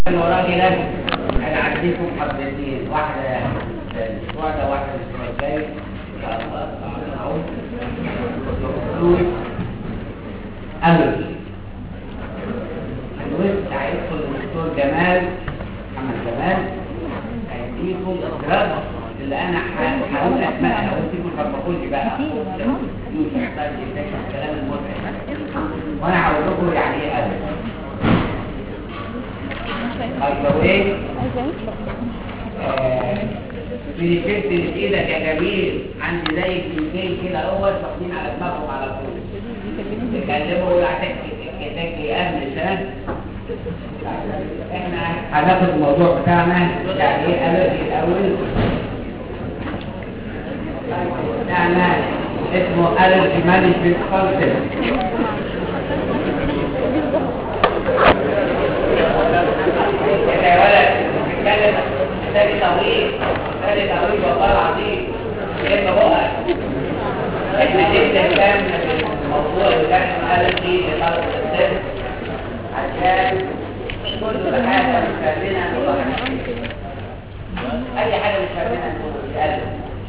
وراجي ده انا عندكم حبتين واحده الاسبوع ده واحده الاسبوع الجاي ان شاء الله اهو امل الوقت هيدخل الدكتور جمال محمد جمال هيديكم الدرج اللي انا ه- هقول اسمائها وانتم تطبقوا لي بقى يوسف طيب ده الكلام المتعب وانا هقول لكم يعني ايه امل طيب في شفت ايدك يا جميل عندي زي الكلمتين كده اهوت واخدين على دماغهم على طول تكلموا ولا تحكي اهل سنه احنا هناخد الموضوع بتاعنا يعني ايه الرجي الاول بتاعنا اسمه الرجي مانجمنت كونسبت يا ولد بتتكلم تاني طويل تاني طويل والله العظيم ايه بقى احنا جبنا كام الموضوع بتاعنا قال فيه لطلب السر عشان كل حاجه مش فاهمينها نقول اي حاجه مش فاهمينها نقول بقلب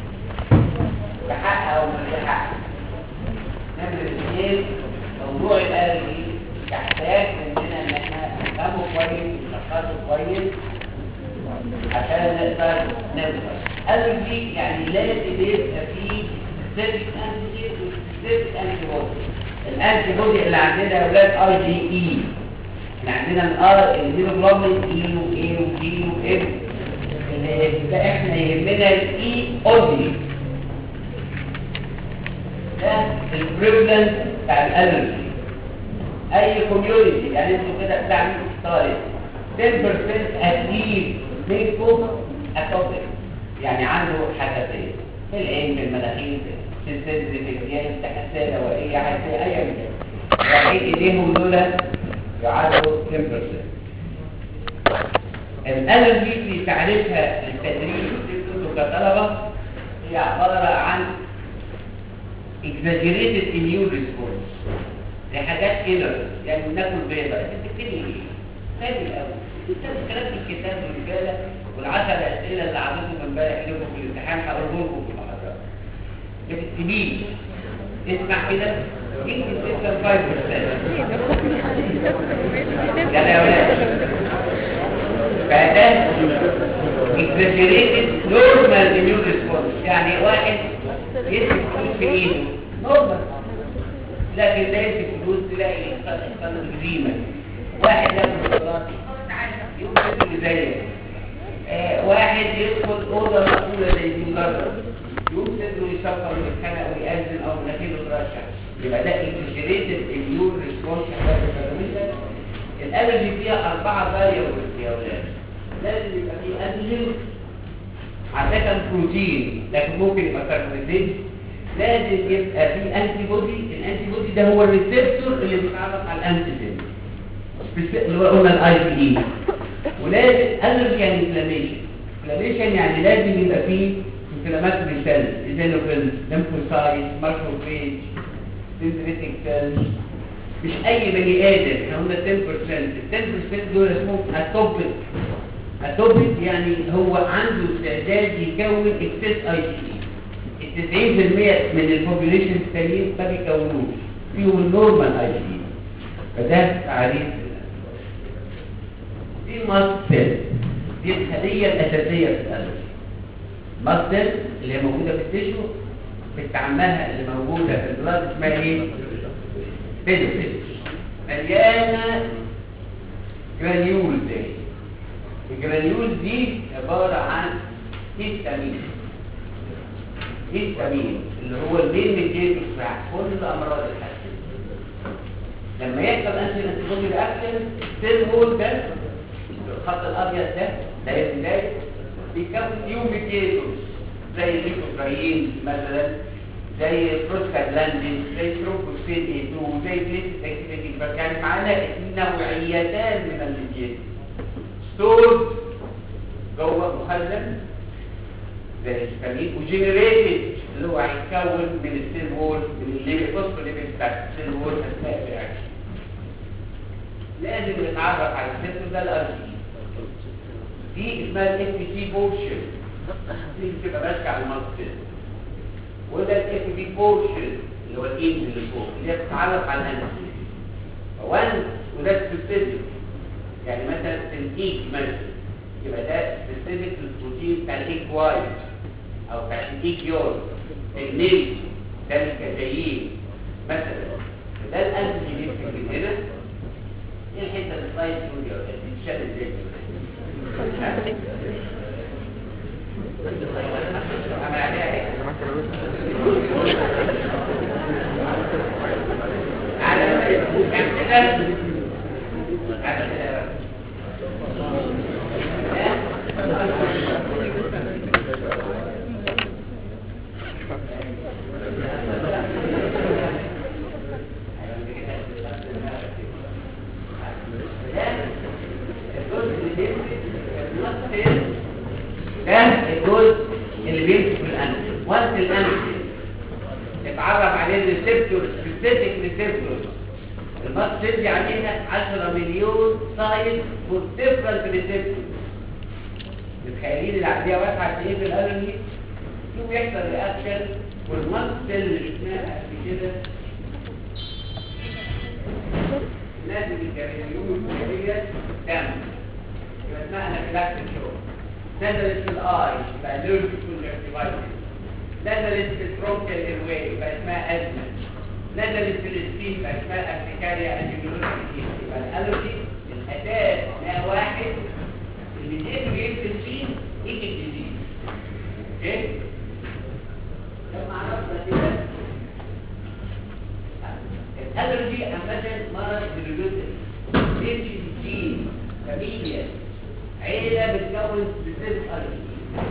بحق او من غير حق نمرة اثنين موضوع القلب دي تحتاج مننا ان احنا نفهمه كويس ونشخصه كويس عشان نقدر نوصل قلب دي يعني لازم يبقى فيه سيرفيك انتي وسيرفيك انتي بودي الانتي بودي اللي عندنا يا اولاد اي جي اي احنا عندنا الار الهيموجلوبين اي واي وجي وام اللي احنا يهمنا الاي اودي ده البريفلنس بتاع الالرجي اي كوميونتي يعني انتوا كده بتعملوا طالب 10% اتليست منكم اتوبيك يعني عنده حساسيه في العين في المناخير في الصدر في الجهاز حساسيه دوائيه حساسيه اي حاجه رايحين ايديهم دول يعادلوا 10% الالرجي في تعريفها للتدريب في كطلبه هي عباره عن exaggerated immune response لحاجات كده يعني بناكل بيضة انت بتكتبي ايه؟ فاهم قوي بتكتبي كلام في الكتاب والرجالة والعشر اسئلة اللي عملتهم امبارح لكم في الامتحان هقوله لكم في المحاضرات ما تكتبيش اسمع كده اكتب 6.5% يلا يا ولاد فده exaggerated normal immune response يعني واحد يمسك فلوس في ايده نورمال لكن ده يمسك فلوس تلاقي قلب جريمه واحد ياخد دولار يمسك اللي زيه آه واحد يدخل اوضه مقفوله زي دي مجرد يمسك ويشفر ويتخانق ويأذن او مناخيره ترشح يبقى ده اكسجريتد اميون ريسبونس الالرجي فيها اربعه فاريبلز يا اولاد لازم يبقى فيه انزيم عادة بروتين لكن ممكن يبقى كربوهيدرات لازم يبقى في انتي بودي الانتي بودي ده هو الريسبتور اللي بيتعرف على الانتيجين اللي هو قلنا الاي بي اي ولازم الرجي يعني انفلاميشن انفلاميشن يعني لازم يبقى فيه انفلاماتوري سيلز ايزينوفيلز ليمفوسايت ماكروفيج دندريتك سيلز مش اي بني ادم احنا قلنا 10% ال 10% دول اسمهم اتوبيك اتوبيك يعني هو عنده استعداد يكون اكسس اي سي ال 90% من البوبوليشن التانيين ما بيكونوش فيهم النورمال اي سي فده تعريف دي ماستل دي الخليه الاساسيه في القلب ماستل اللي هي موجوده في التشو بتعملها اللي موجوده في البلاد اسمها ايه؟ بيدوفيل مليانه جرانيول دي الجرانيول دي عباره عن هيستامين هيستامين اللي هو المين ميديتور بتاع كل امراض الحساسيه لما يحصل انتي انتيبودي رياكشن السيل وول ده الخط الابيض ده ده البدايه بيكون نيو ميديتورز زي الليكوترايين مثلا زي بروستاجلاندين زي تروبوسين اي 2 زي بليت اكتيفيتي فكان معانا نوعيتان من الميديتورز ستورد جوه مخزن زي الهستامين وجنريتد اللي هو هيتكون من السيل وول من الليبل فوسفوليبيد بتاع السيل وول اثناء الرياكشن لازم نتعرف على السيل ده الار جي دي اسمها الاف تي بورشن دي بتبقى ماسكه على المصل وده الاف بي بورشن اللي هو الايد اللي فوق اللي هي بتتعرف على الانسولين وان وده سبيسيفيك يعني مثلا تنتيج مثلا يبقى ده سبيسيفيك للبروتين بتاع الايك وايت او بتاع الايك يور النيل ده الكتايين مثلا ده الانسولين اللي بيكتب هنا ايه الحته السلايد ستوديو اللي بتشال ازاي عمل عليها ايه؟ على كام كده على كده ده الجزء اللي بيمسك في الانسل وانت الانسل اتعرف عليه الريسبتور سبيسيفيك ريسبتور المصل تدي عليها 10 مليون سايت فور ديفرنت ريسبتور متخيلين العمليه واضحه قد ايه في الالرجي شوف يحصل رياكشن والمصل اللي شفناها قبل كده ناتج الجريميون الكبيرة دم يبقى اسمها انافيلاكتيك شوك نزلت في الاي يبقى نيرف كونجكتيفايتس نزلت في البرونكال ايرواي يبقى اسمها ازمه نزلت في السبين يبقى اسمها ارتكاريا انجيولوجيا يبقى الالرجي الاساس ما واحد اللي بيقدر يكتب فيه يجي الجديد اوكي لما عرفنا كده الالرجي عامه مرض هيرودوتري بيمشي في الجين فاميليا عيله بتكون سبيسيفيك الرجي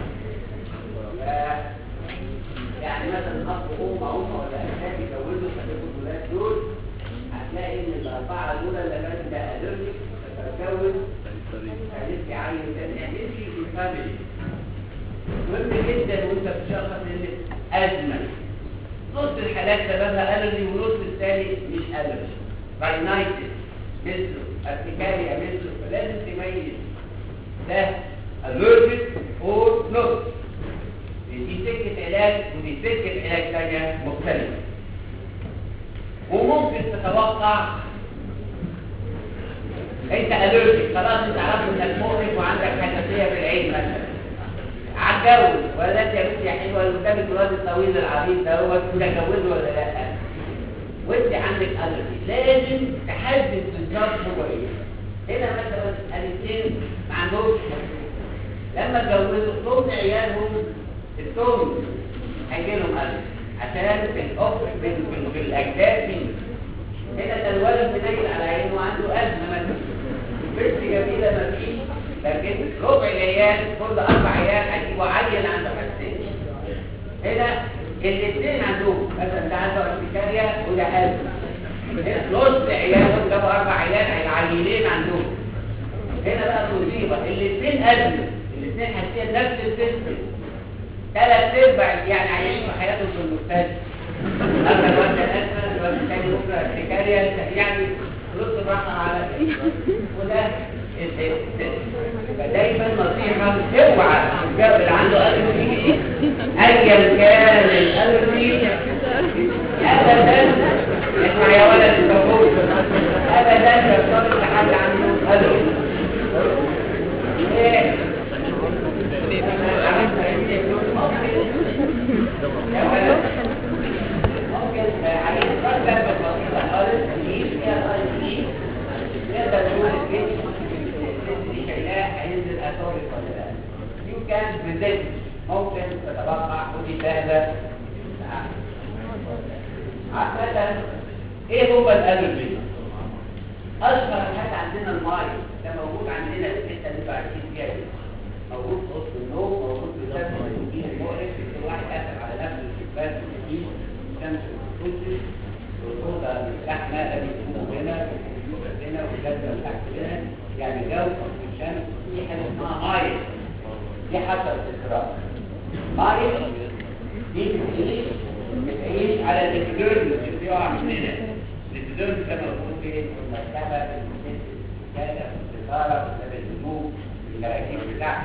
يعني مثلا اب وام او ام ولا اجداد يتجوزوا خلفوا الولاد دول هتلاقي ان الاربعه دول اللي كانت ده الرجي فتتجوز هتبقى عيل تاني هتمشي في الفاميلي مهم جدا وانت بتشخص ان ازمه نص الحالات سببها الرجي ونص الثاني مش الرجي راينايتس مثله ارتكاريا مثله فلازم تميز ده allergic or not دي سكة علاج ودي سكة علاج تانية مختلفة وممكن تتوقع انت allergic خلاص انت عرفت انك مؤلم وعندك حساسية في العين مثلا عتجوز ولا انت يا بنتي يا حلوه اللي قدامك الواد الطويل العريض ده هو انت هتجوزه ولا لا وانت عندك allergy لازم تحدد بالظبط هو ايه هنا مثلا الاثنين ما عندهمش لما اتجوزوا صوت عيالهم التوم هيجي لهم allergy عشان الاخ في الاجداد منه هنا ده الولد منيل على عينه وعنده ازمه مثلا بنت جميله ما فيش لكن ربع العيال كل اربع عيال هيجيبوا عيل عنده حساسيه هنا الاثنين عندهم مثلا ده عنده ارتكاريا وده ازمه هنا نص عيال جابوا اربع عيال العيلين عندهم هنا بقى مصيبه الاثنين ازمه الاثنين حاسين نفس السيستم ثلاث ارباع يعني عايشين في حياتهم في المستشفى هذا الوقت الازمه الوقت الثاني بكره ارتكاريا يعني رد الراحه على وده فدايما نصيحة اوعى الجاب اللي عنده ألرجي أيا كان الألرجي أبدا اسمع يا ولد التفوق أبدا يرتبط لحد عنده ألرجي إيه؟ يا ولد ممكن عايز تفكر ببسيطة خالص تجيب فيها الألرجي نقدر نقول الجسم اللي شايلاه هينزل اثوري ولا لا يو كان بريزنت ممكن تتوقع ودي سهله عادة ايه هو الالرجي اشهر حاجه عندنا الماي ده موجود عندنا في الحته اللي انتوا عايشين فيها دي موجود في وسط النوم موجود في الدم الموجود المقرف كل واحد قافل على نفسه الشباك الجديد الشمس بتخش والأوضة اللحمة اللي بتكون هنا هنا والجدة تحت هنا يعني جو في الشمس في حاجة اسمها مايل دي حسب الإكرام مايل دي بتعيش بتعيش على الإكديرم اللي بيقع مننا الإكديرم ده موجود فين؟ في المرتبة في الست في السجادة في الستارة في باب الهدوء في الكراكيب بتاعتك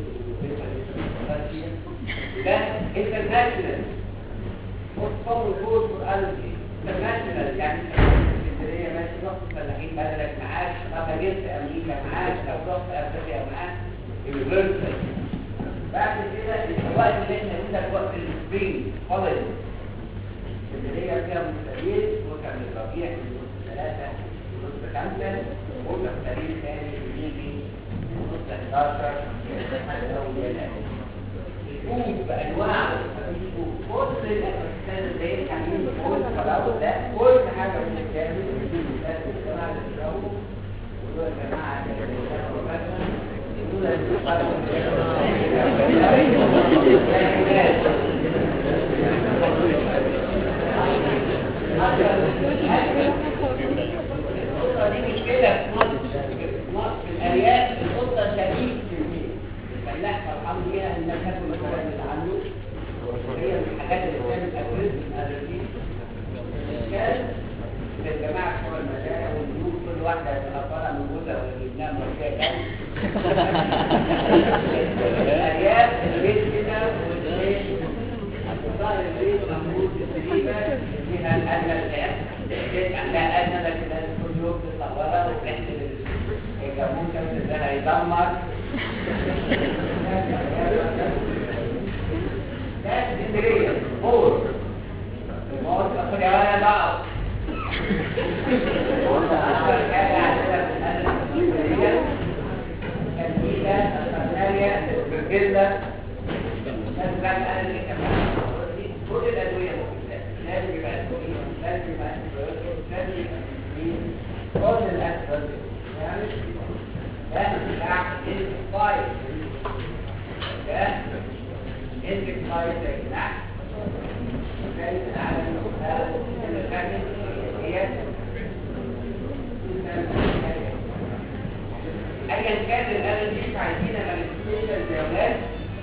ده انترناشونال مصطفى فوز والالجي انترناشونال يعني انت في اسكندريه ماشي رحت فلاحين بلدك معاك طب جبت امريكا معاك طب رحت افريقيا معاك يونيفرسال بعد كده الوقت اللي احنا عندك وقت السبرينج خالص اسكندريه فيها مستقيل وكان الربيع في نص ثلاثه نص خمسه وكان تاريخ ثاني بيجي نص 11 حتى اول يناير الفوز بانواعه مفيش فوز كل الاساسات اللي هي كان فوز خلاص ده كل حاجه من الكامل الجماعه اللي بيشربوا ودول الجماعه اللي بيشربوا مثلا دول القطه دي مشكله في مصر في مصر في الارياف القطه شريك في البيت الفلاح فرحان بيها انها تاكل مثلا من عنده هي من الحاجات اللي بتعمل اجريس من الالرجين كان الجماعه بتوع المزارع والبيوت كل واحده تبقى طالعه من جوزها وابنها مرجعه كام الارياف البيت كده والبيت ظهر البيت مفروض السليمه فيها الادنى الان البيت عندها ادنى لكن لازم كل يوم تصورها وتحسب الجاموسه ده هيدمر ده اسكندريه فور المواد الأخرى ولا بعض أكثر حاجة عندنا في الأدب الاسكندرية كنتيجة الفرناريا البرجلة لازم بقى الأدب اللي كمان كل الأدوية مفيدة لازم يبقى أدوية لازم يبقى أنتبيوتيك لازم يبقى أنتبيوتيك كل الأدوية يعني ده بتاع الفايل ده الفايل ده جناح كيف نعلم هذا الحاجة هي ايا كان الآلة دي عايزين مانيفستيشن يا ولاد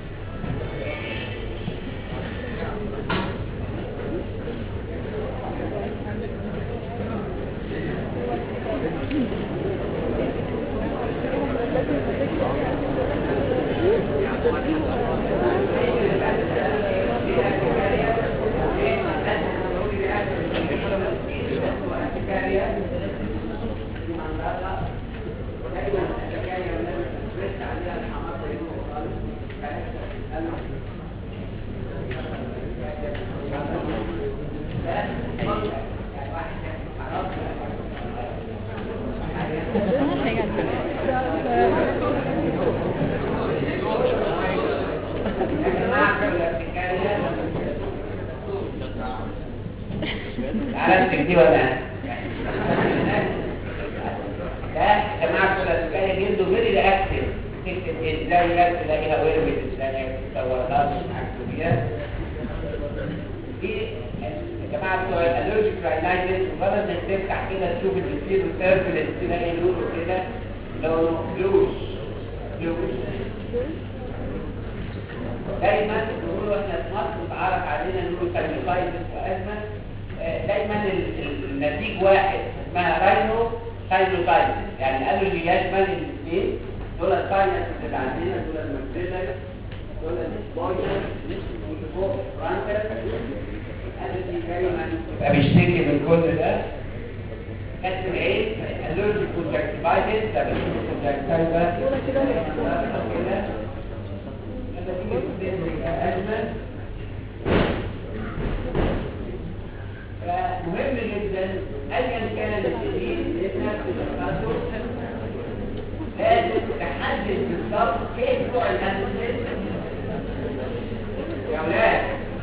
عرفت دي ولا ده يا جماعه كل السكايه بيدوا فيري رياكتيف تكتب ازاي تلاقيها ويرمت ازاي تصورها مكتوبيات دي يا جماعه بتوع الالرجيك راينايتس مجرد انك تفتح كده تشوف البسير والسيرفلس تلاقي لونه كده لونه بلوش بلوش دايما نقولوا احنا في مصر متعارف علينا نقول ساينوسايتس وازمه دايما النتيج واحد اسمها راينو ساينوسايتس يعني قالوا اللي يشمل الاثنين دول الساينس اللي عندنا دول المكسيلر دول السبويلر فوق فرانكر قالوا دي دايما يبقى بيشتكي من كل ده كسر العين الرجيك كونجكتيفايتس ده بيشتكي كونجكتيفايتس ولا كده كده لما تيجي تدرك أزمة فمهم جدا ايا كان الجديد نفس التخصص لازم تحدد بالظبط كيف نوع الانسولين يا اولاد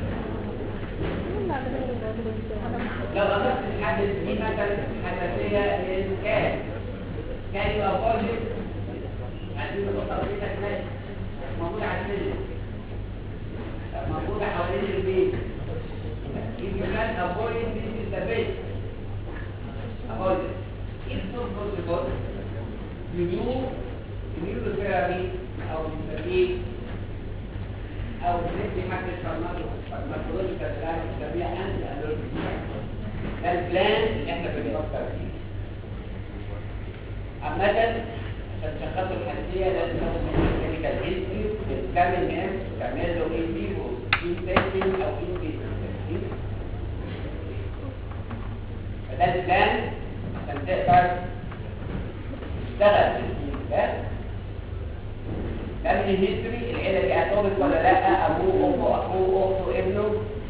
لو قدرت تحدد دي مثلا حساسيه للكان كان يبقى بوزيتيف عايزين نقطه بسيطه كمان موجوده على السلم موجوده حوالين البيت if you can avoid this is the best. Avoid it. If not possible, you do immunotherapy أو تسميه أو تدي حاجة فارماكولوجيكال دراج تسميها أنتي ألرجيك ده البلان اللي احنا بنفكر فيه. عامة عشان تشخصوا الحساسية لازم تاخد وتكمل ناس وتعمل له ايه فيفو في تيستنج او في تيستنج فده البلان عشان تقدر تشتغل في التيم ده تعمل الهيستوري العيله دي اتوبك ولا لا ابوه امه اخوه اخته ابنه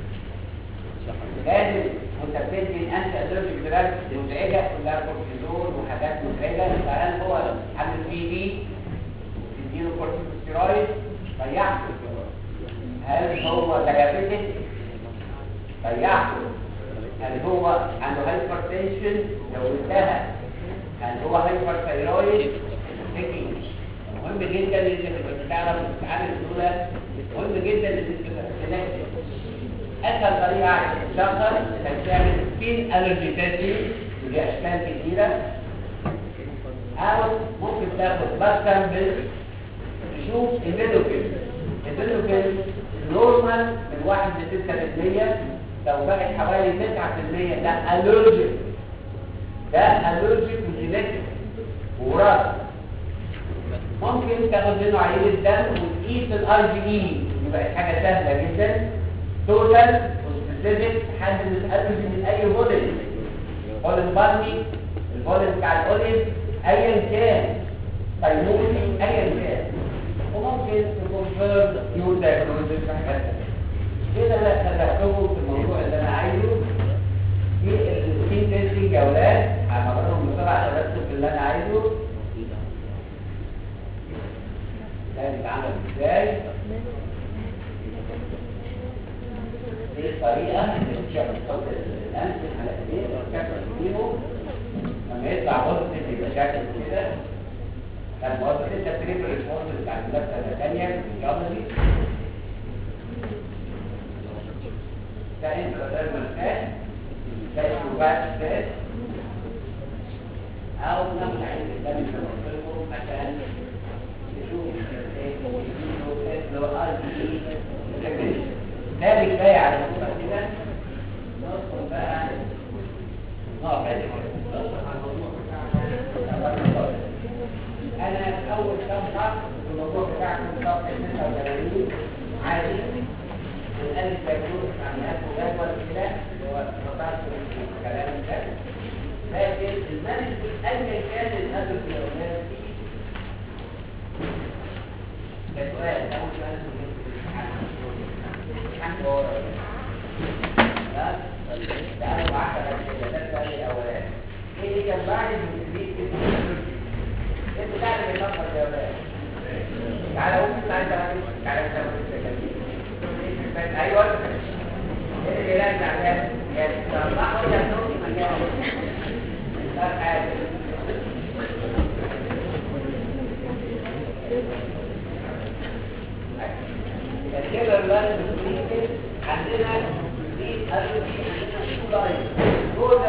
لازم وانت بتدي انت الرجل دراج مزعجه كلها كورتيزون وحاجات مزعجه فهل هو عامل بي بي تديله كورتيكوستيرويد ضيعته هل هو دايابيتك ضيعته هل هو عنده هايبر تنشن لو انتهى هل هو هايبر ثايرويد تكينج مهم جدا ان انت تبقى تعرف تتعامل دول مهم جدا ان انت تبقى تلاقي اسهل طريقه عشان تشخص انك تعمل سكين الرجي تيستنج ودي اشكال كتيره او ممكن تاخد بس سامبل تشوف الميدوكين الميدوكين نورمال من 1 ل 6% لو بقت حوالي 9% ده الرجيك ده الرجيك وجينيتك وراثه ممكن تاخد منه عينه دم وتقيس الاي جي اي يبقى حاجه سهله جدا توتال وسبيسيفيك حدد الالرجي من اي فولن فولن بارني الفولن بتاع الاوليف ايا كان تيمومي ايا كان وممكن تكونفيرم يور دايجنوستيك في حاجات كده لا خلقتهم في الموضوع اللي انا عايزه في السين تيستنج جولات هعملهم بسرعه عشان ادخل في اللي انا عايزه ده بيتعمل ازاي دي الطريقه اللي بتشوف الصوت الانف على ايديه وتكسر فيه لما يطلع بوزيتيف يبقى شكل كده كان بوزيتيف ده بريفر ريسبونس بتاع المدرسه الثانيه في الجامعه ده انتراديرمال فات ده اسمه فات او ناخد عين الدم زي ما قلت لكم عشان ده كفايه على الموضوع كده ندخل بقى نقف عادي ندخل على الموضوع بتاعنا انا اول صفحه في الموضوع بتاعكم صفحه 89 عادي الالف بيكون عمليات وجدول كده اللي هو قطعت الكلام ده لكن المانجمنت ايا كان الهدف الاولاني ده سؤال اول سؤال تعالوا معاك كده ده السؤال الاولاني ايه اللي كان بعد التدريب انت تعرف يفكر يا ولاد تعالى قوم انت عايز تعالى انت ايوه ايه اللي يرجع ده يا صلاح ولا نوم مكان لا حاجه الكيلر لاين عندنا في الروتين عندنا تو لاين هو ده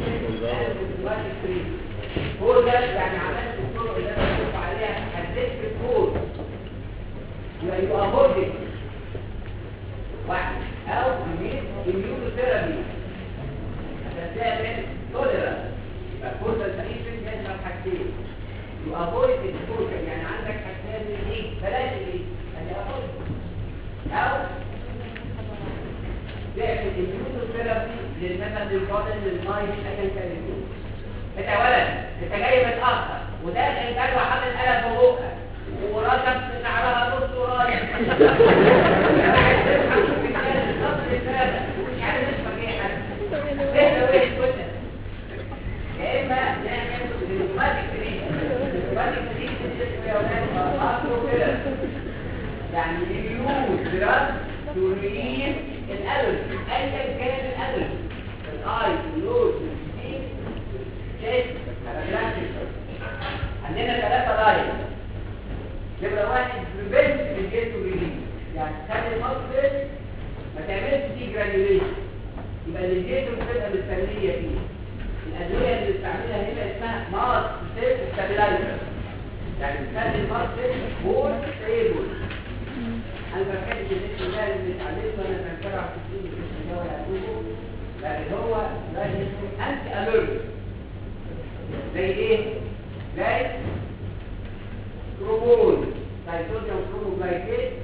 هو ده يعني عملت الطرق اللي انا بشوف عليها حددت الكود يبقى يبقى بودي واحد او جميل immunotherapy عشان تعمل tolerance يبقى كل التقييم يشمل حاجتين you avoid exposure يعني عندك حاجتين من ايه بلاش ايه يعني avoid او تعمل immunotherapy للمثل القادم للمايك ايا كان اليوم انت يا ولد انت جاي متاخر وده الانسان وحاطط قلم في بقك ورشف شعرها نص ورايح انا عايز افهم في الكلام الصبر الثلاثه مش عارف اسمك ايه يا حاج اهدى وين كنت يا اما نعمل ديموماتيك تريد ديموماتيك تريد اسمه يا ولاد اصله كده يعني يوز دراج تو ريليف الالرجي ايا كان الالرجي الاي النوز السكين الشيست عندنا ثلاثة لاين نمرة واحد بريفنت الجيت ريليف يعني تخلي المصدر ما تعملش دي جرانيوليشن يبقى الجيت بتبقى مستنية فيه الأدوية اللي بنستعملها هنا اسمها ماس سيل ستابلايزر يعني بتخلي المصدر مور ستيبل انا بحب الاسم ده اللي اتعلمته انا كان سبع سنين الاسم ده ولا هتوبه لكن هو ده اسمه انتي اليرجي زي ايه؟ زي كرومون سايتوزيوم كروموجلايكيت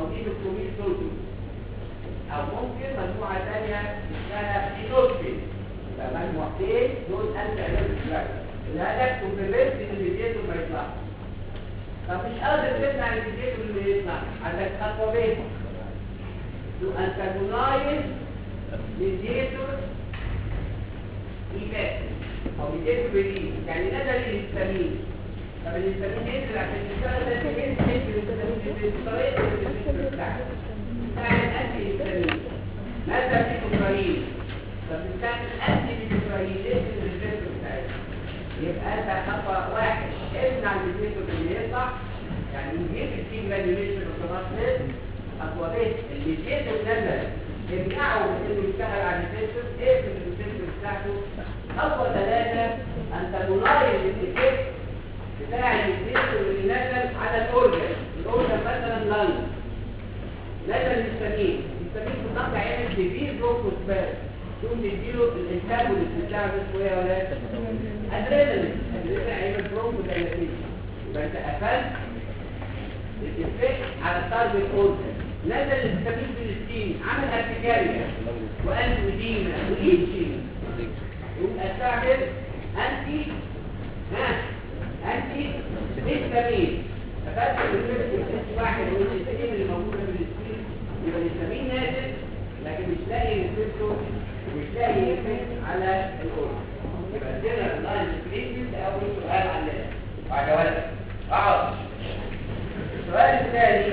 ايدوكروميل سولتو او ممكن مجموعه ثانيه اسمها ايدوكسين يبقى مجموعتين دول انت الرجل الهدف كومبلمنت الميديتور ما يطلعش طب مش قادر تمنع الميديتور اللي يطلع عندك خطوتين to antagonize mediator effect او mediator release يعني نزل الهستامين طب الهستامين ينزل عشان يشتغل ده ينزل الهستامين بطريقه الريسبتور بتاعته بتاع الانتي هستامين نزل الكوكايين طب بتاع الانتي هستامين ينزل الريسبتور بتاعته يبقى انت خطوه واحد امنع الميديتور اللي يطلع يعني يجيب التيم جرانيوليشن اوتوماتيك خطوتين الميديتور نزل يمنعه من انه يشتغل على الريسبتور اقفل الريسبتور بتاعته خطوه ثلاثه انت منايل الافكت بتاع الميديتور اللي نزل على الاورجن الاورجن مثلا لانج نزل الهستامين الهستامين في الضغط هيعمل سيفير بروكوسباز تقوم تديله الانتاجونست بتاعه ده اسمه ايه يا ولاد؟ ادرينالين ادرينالين هيعمل برونكو دايلاتيشن يبقى انت قفلت الافكت على التارجت اورجن نزل الهستامين في السكين عمل ارتكاريا وانتودينا وايتشنج يقوم استعمل انتي ها انتي هستامين فقدت الريسبتور واحد من الهستامين اللي موجوده في السكين يبقى الهستامين نازل لكن مش لاقي ريسبتور ومش لاقي افكت على الاورجن يبقى الجنرال لاين تريتمنت اول سؤال عندنا بعد ولد اقعد السؤال الثاني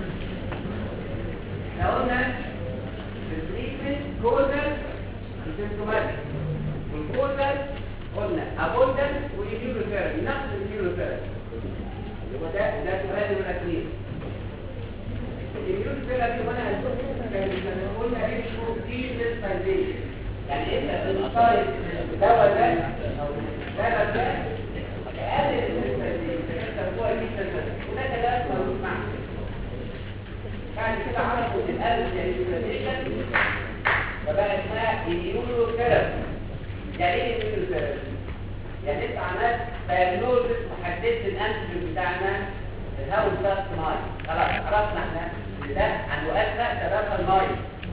احنا قلنا التريتمنت كوزال وسيمتوماتيك والكوزال قلنا ابوندنت واميونوثيرابي نقص الاميونوثيرابي يبقى ده ده سؤال نمره اثنين الاميونوثيرابي وانا هشوف كان قلنا ايه بروتين سيستايزيشن يعني انت بتصايد الدواء ده او الدواء ده تقلل السيستايزيشن انت هو جدا وده كلام ملوش معنى بعد كده عرفوا ان القلب يعني السيستايزيشن فبقى اسمها اميونوثيرابي يعني ايه اميونوثيرابي؟ يعني انت عملت دايجنوزس وحددت الانتيجين بتاعنا الهاوس داست ماي خلاص عرفنا احنا ان ده هنؤثر تدخل ماي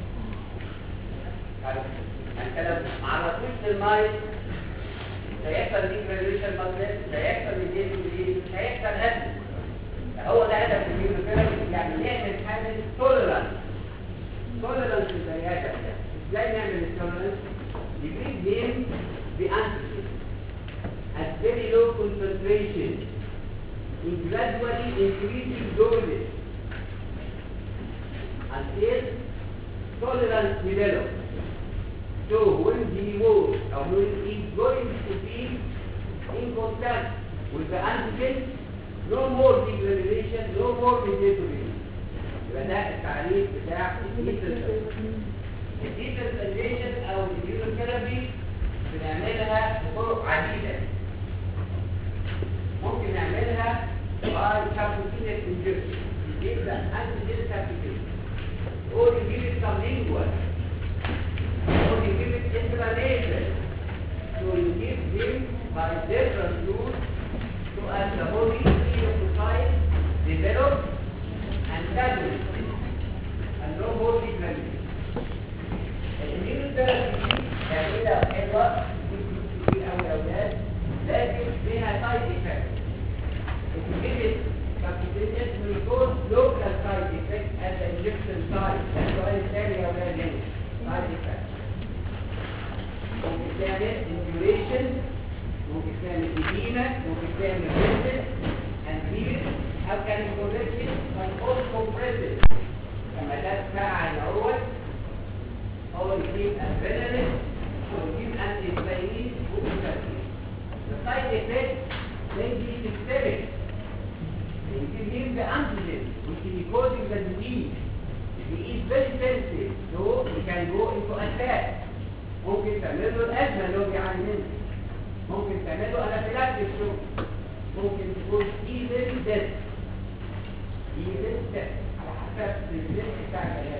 يعني لو ما عرفوش للماي مش هيحصل ديجراديشن ماسل مش هيحصل ميديت مش هيحصل هدم هو ده هدف الاميونوثيرابي يعني نعمل حاجه توليرانس توليرانس زي هذا ازاي نعمل التوليرانس؟ نجيب جيم بانتيجين at very low concentration in gradually increasing doses until tolerance develops. So when he was or when he's going to be in contact with the antigen, no more degranulation, no more mediatory. يبقى ده التعريف بتاع الديسنسيشن او الاميونوثيرابي بنعملها بطرق عديده ممكن نعملها باي كابوتينيك انجكشن يبقى انتيجين كابوتين or you give it sublingual or you give it intranasal so you give them by different routes so as the body leukocyte develop and stabilize and no more degradation الاميونوثيرابي تعملها حلوه في الاولاد لكن فيها سايد افكت If subcutaneous will cause local side effects at the injection site. That's why it's very aware again. Side effects. ممكن تعمل induration ممكن تعمل edema ممكن تعمل redness and fever how can you correct it by cold compressive لما ده تفعل الاول هو يجيب adrenaline ويجيب anti-inflammatory ويجيب The side effect may be systemic. It can give the antigen, which is causing the disease. He is very sensitive, so he can go into attack. ممكن تعمل له الأزمة اللي هو بيعاني منها. ممكن تعمل له أنافيلاكتيك شوك. ممكن تكون even death. even death. على حسب الجنس بتاع العلاج.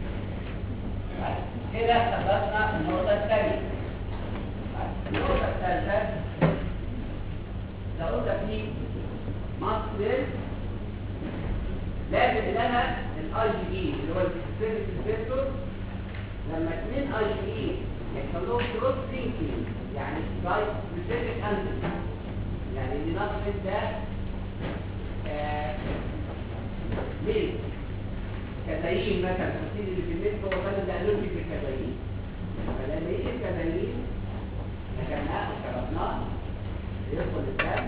كده خلصنا النقطة الثانية. النقطة الثالثة لو انت في مصدر لازم ان انا الاي جي اي اللي هو السيستم ريسبتور لما اثنين اي جي اي يحصل لهم كروس لينكينج يعني سايت سبيسيفيك انتيجين يعني اللي نقص ده آه، ليه؟ كتايين مثلا التفصيل اللي في النت هو خد ده الرجي في الكتايين فلما يجي الكتايين نكناه وشربناه يدخل الدم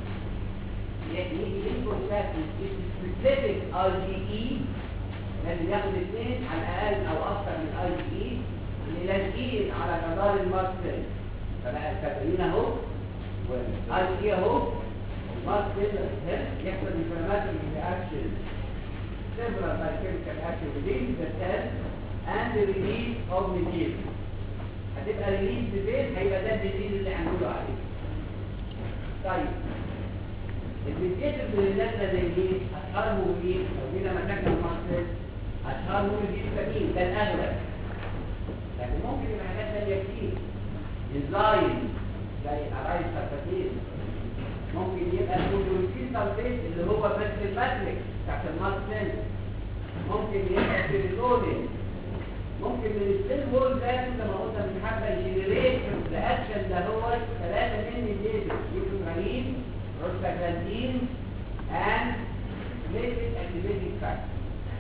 يجي يدخل ده في سبيسيفيك ار جي اي لازم ياخد اثنين على الاقل او اكثر من ار جي اي اللي لاجئين على جدار المصل فبقى الكتايين اهو والار جي اهو المصل يحصل انفلاماتوري رياكشن several biochemical action within the cell and the release of material هتبقى ريليز بفين هيبقى ده الدليل اللي هنقوله عليه طيب الميديتر من النازله زي دي اشهرهم مين لو جينا مسكنا المصرف اشهرهم الهيستامين ده الاغلب لكن ممكن يبقى حاجات ثانيه كتير انزايم زي ارايز سلفاتين ممكن يبقى الكلوروفيل سلفيت اللي هو بس الماتريكس بتاعت المصرف ممكن يبقى سيريتونين ممكن من السيل وول ده زي ما قلنا من حبه يجنريت الاكشن ده هو ثلاثه من الجيزر يوكرانين روستاجلاندين and related activating factor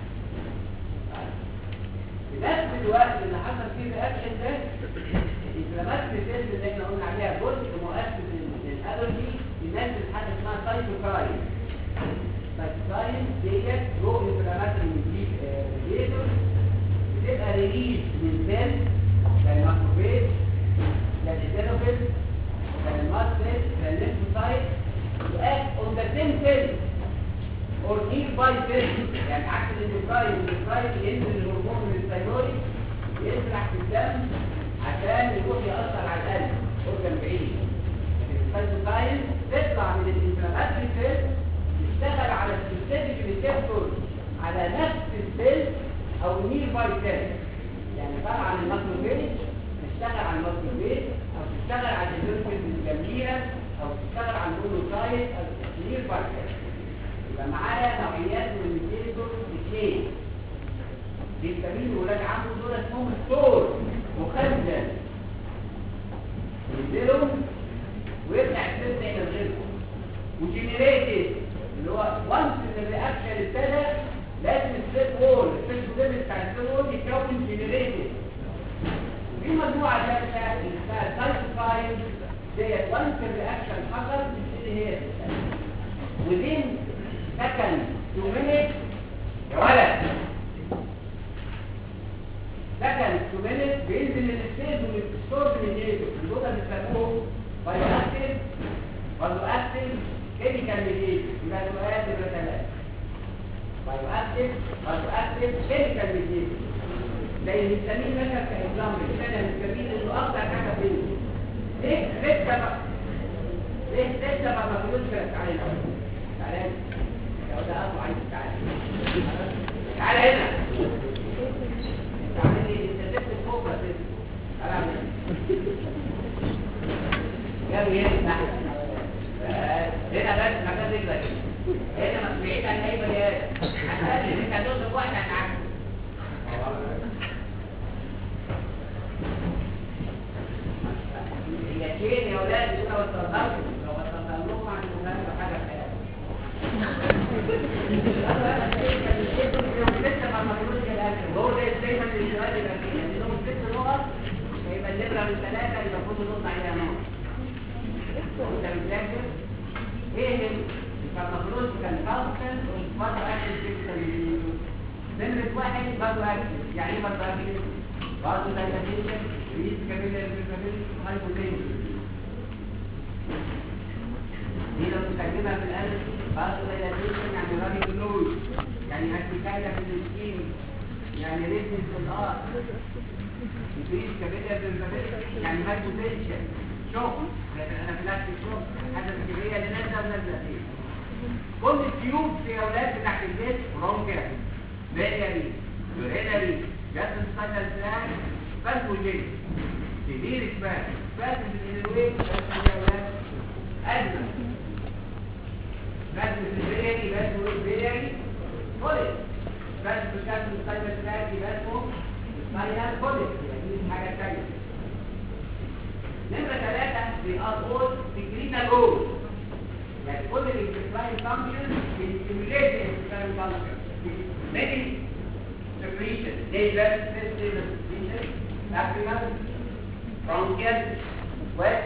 في نفس الوقت اللي حصل فيه الرياكشن ده الانفلاماتوري سيلز اللي احنا قلنا عليها جزء مؤثر للالرجي بينزل حاجه اسمها سايتوكاين سايتوكاين ديت رو انفلاماتوري ميديتور بتبقى ريليز من سيل زي الماكروفيج زي الدينوفيل زي الماستريت زي الليمفوسايت act on the same cell or nearby cell يعني عكس الاندوكراين الاندوكراين ينزل الهرمون من الثايرويد يسرح في الدم عشان يروح يأثر على القلب اورجان بعيد لكن السايتوكاين تطلع من الانفلاماتوري سيل تشتغل على السبيسيفيك ريسبتور على نفس السيل او نير باي سيل يعني طبعا عن الماكروفيج تشتغل على الماكروفيج او تشتغل على الهيرفيز الجنبيها او تشتغل على المونوسايت او نير باي سيل يبقى معايا نوعيات من الميتيزور اثنين الفيتامين ولاد عمه دول اسمهم ستور مخزن ينزلهم ويرجع السيل تاني غيرهم وجنريتد اللي هو وانس ان الرياكشن ابتدى لازم السيل وول السيل وول بتاع السيل وول يتكون جنريتد في مجموعه ثالثه اسمها سايتوكاين ديت وانس الرياكشن حصل بتبتدي هي تشتغل within second two minutes يا ولد second two minutes بينزل للستيج ويستور من الجيزو دول بيسموه بايو اكتيف برضه اكتيف كيميكال ميديتور يبقى سؤال نمرة ثلاثة بايو اكتيف برضه اكتيف كيميكال ميديتور زي الهستامين مثلا كاكزامبل كده الهستامين انه اكتر حاجه فيه ليه لسه بقى ليه لسه ما مفروض كده تعالى تعالى لو ده ابو عايز تعالى تعالى هنا تعالى لي انت سبت فوق بس تعالى هنا جابوا هنا تحت هنا بس مكان رجلك هنا بعيد عن اي بني ادم هتقلل انت هتوصل واحد هتعدي هي فين يا ولاد انت وصلتهم لو وصلت لهم عندهم نفس حاجه في هو ده دايما السؤال يبقى فيه عندهم ست نقط يبقى النمره من ثلاثه يبقى المفروض نقطه عليها نقط انت بتذاكر ايه فالمفروض كان فانكشن برضه اكتف فيكتور نمره واحد برضه اكتف يعني ايه برضه اكتف برضه دايلاتيشن ريس كابيلر هايبوتنشن دي لو تترجمها في القلب برضه دايلاتيشن يعني رابي جلوز يعني هتتكلم في السكين يعني ريتنس في الارض ريس كابيلر يعني هايبوتنشن شوك لكن انا في نفس الشوك حاجه فكريه اللي نازله ونازله فيه كل التيوب في اولاد بتاعت البيت برونكا بيرياري يورينري جاست سايتال بلان فالكوجين سيفير اسبان فاتن الانويت بس يا اولاد ادنى بس البيرياري بس البيرياري كل ساينال كوليك دي حاجه ثانيه نمره ثلاثه they are all secretal roles يعني كل الانتسلاين فانكشن بيستيميليت الانتسلاين فانكشن many secretion nasal system secretion lacrimal bronchial sweat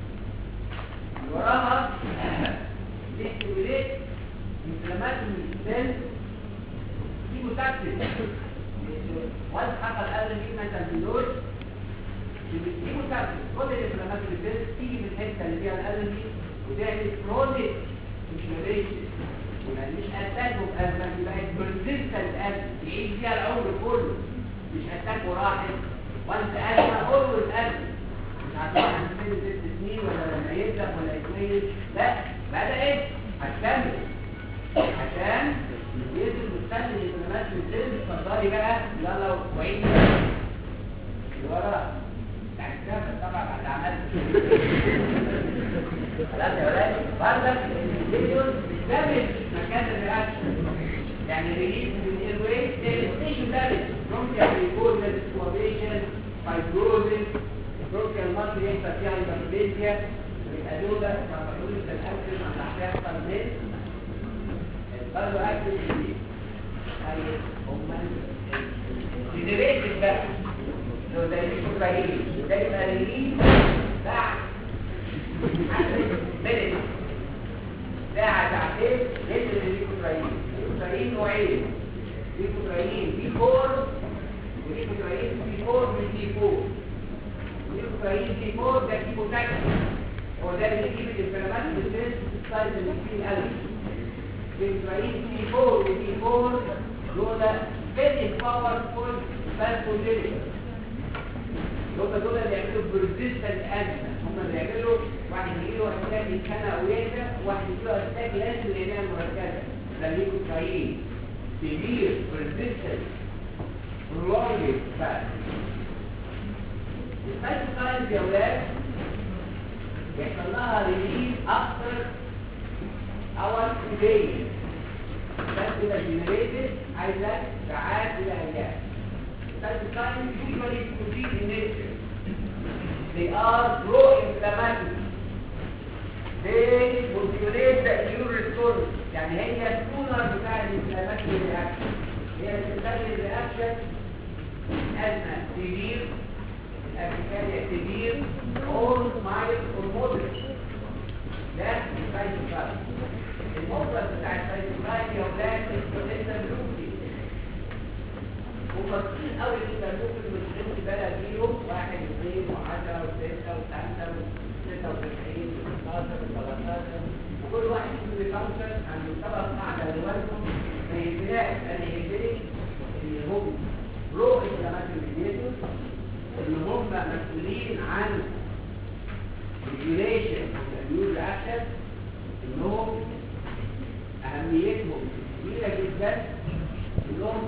وراها بيستيميليت inflammatory cells كيموتاكسين وانت حصل قبل كده مثلا في دول الكيموتاكسين كل الانفلاماتوري سيلز تيجي من الحته اللي فيها الالرجي وتعمل كرونيك انفلاميشن مش اتاك وازمه بقت بيرسيستنت ازمه يعيش فيها العمر كله مش اتاك وراحت وانت ازمه اولويز ازمه مش هتروح عند سن ست سنين ولا لما يبدا ولا يتميز لا بدات هتكمل عشان ينزل مستني الانفلاماتوري سيلز اتفضلي بقى يلا وعيد ورا يعني كده طبعا بعد عملت خلاص يا ولاد برضك الفيديوز بتعمل مكان الرياكشن يعني ريليز من الايرواي ستيشن دامج برونكيال ريكوردد سوابيشن فايبروزيس برونكيال ماسل يحصل فيها هايبربيزيا يبقى دول ما بقولش الاكل ما هيحصل من برضه اكل جديد طيب هم جنريتد بقى لو ده الكوكايين ده يبقى ريليز بعد ملك ساعة ساعتين نزل الليكوتراين الليكوتراين نوعين ليكوتراين بي 4 وليكوتراين بي 4 من بي 4 الليكوتراين بي 4 ده كيموتاكسي هو ده اللي بيجيب الانفلامات في السيلز السايز اللي فيه القلب الليكوتراين بي 4 وبي 4 دول فيري باورفول فاسفوجينيك دول دول اللي يعملوا بريزيستنت ازمه هم اللي يعملوا واحد يجيله احتاج يتخنق او يهدى واحد يجيله احتاج لازم العنايه المركزه ده ليكوتراين سيفير بريزيستنت برولونجد بقى السايتوكاينز يا ولاد يحصل لها ريليز اكتر اور دايز بس كده جنريتد عايزه ساعات الى ايام السايتوكاينز usually proceed in nature they are pro-inflammatory they modulate the immune response يعني هي السونر بتاع الانفلاماتوري رياكشن هي اللي بتخلي الرياكشن ازمه سيفير الافريكانيا سيفير اور مايل اور مودريت ده السايتوكاين الموضوع بتاع السايتوكاين يا ولاد البروتين لوكي هم كتير قوي اللي ممكن مش تمشي بالك بيهم واحد واثنين وعشرة وستة وخمسة وستة وتسعين وستاشر وثلاثاشر وكل واحد فيهم بيفانكشن عند مستوى قاعدة لوالدهم ما يهمناش انا يهمني ان هم برو انفلاماتوري ميديتور ان هم مسؤولين عن ريجوليشن الاميون رياكشن انهم اهميتهم كبيرة جدا انهم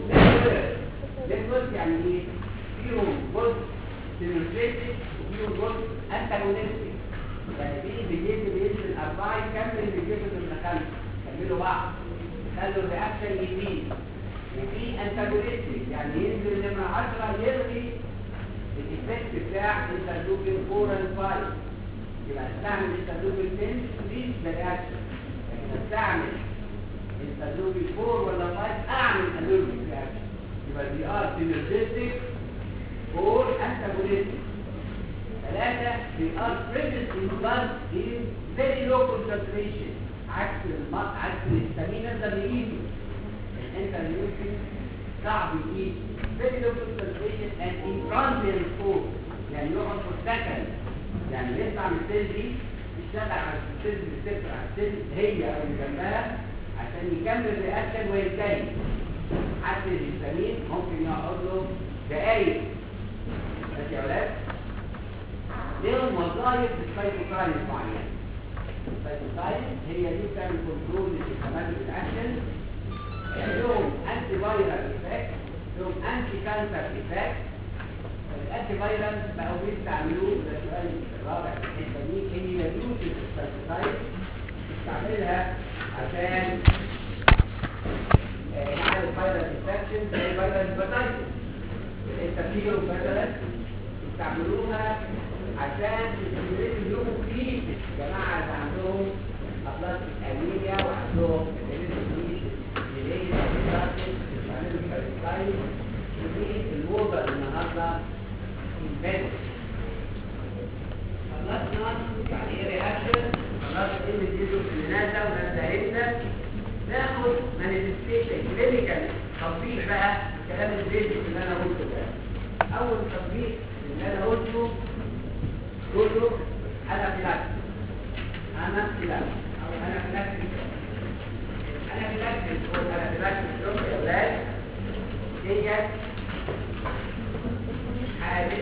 نتورك يعني ايه فيهم جزء سيمولتيتد وفيهم جزء انتاجونستيك يعني في بيجيب بينزل اربعه يكمل بيجيب من خمسه يكملوا بعض يخلوا الرياكشن يزيد وفي انتاجونستيك يعني ينزل لما 10 يلغي الايفكت بتاع انترلوكين 4 and 5 يبقى استعمل انترلوكين 10 تزيد الرياكشن لكن استعمل انترلوكين 4 ولا 5 اعمل انترلوكين رياكشن يبقى دي ار سينرجيستيك اور انتاجونستيك ثلاثة دي ار بريزنت ان بلاد ان فيري لو كونسنتريشن عكس الم... عكس الهستامين نقدر نقيسه الانترليوكين صعب يقيس فيري لو كونسنتريشن اند ان ترانزيانت فور يعني يقعد في السكن يعني بيطلع من السيل دي يشتغل على السيل بتفرع على السيل هي او اللي جنبها عشان يكمل الرياكشن وينتهي حتى الهستامين ممكن يقعد له دقايق بس يا ولاد ليهم وظائف السايتوكاين معينه السايتوكاين هي دي بتعمل كنترول للانفلاماتوري اكشن لهم انتي فايرال افكت لهم انتي كانسر افكت الانتي فايرال بقوا بيستعملوه ده السؤال الرابع في الحته دي هي يوز السايتوكاين تستعملها عشان نعمل فايرال انفكشن زي فايرال هيباتايتس التفكير مثلا يستعملوها عشان يستمروا اليوم فيه جماعة اللي عندهم أطلاس أنيميا وعندهم الوضع النهارده بس خلصنا يعني ايه رياكشن خلاص ايه نديله في النازة ونزهدنا ناخد مانيفستيشن كلينيكال تطبيق بقى الكلام البيزك اللي انا قلته ده اول تطبيق اللي انا قلته كله انا فلاكس انا فلاكس او انا فلاكس انا فلاكس هو انا فلاكس شوف يا اولاد هي حاجه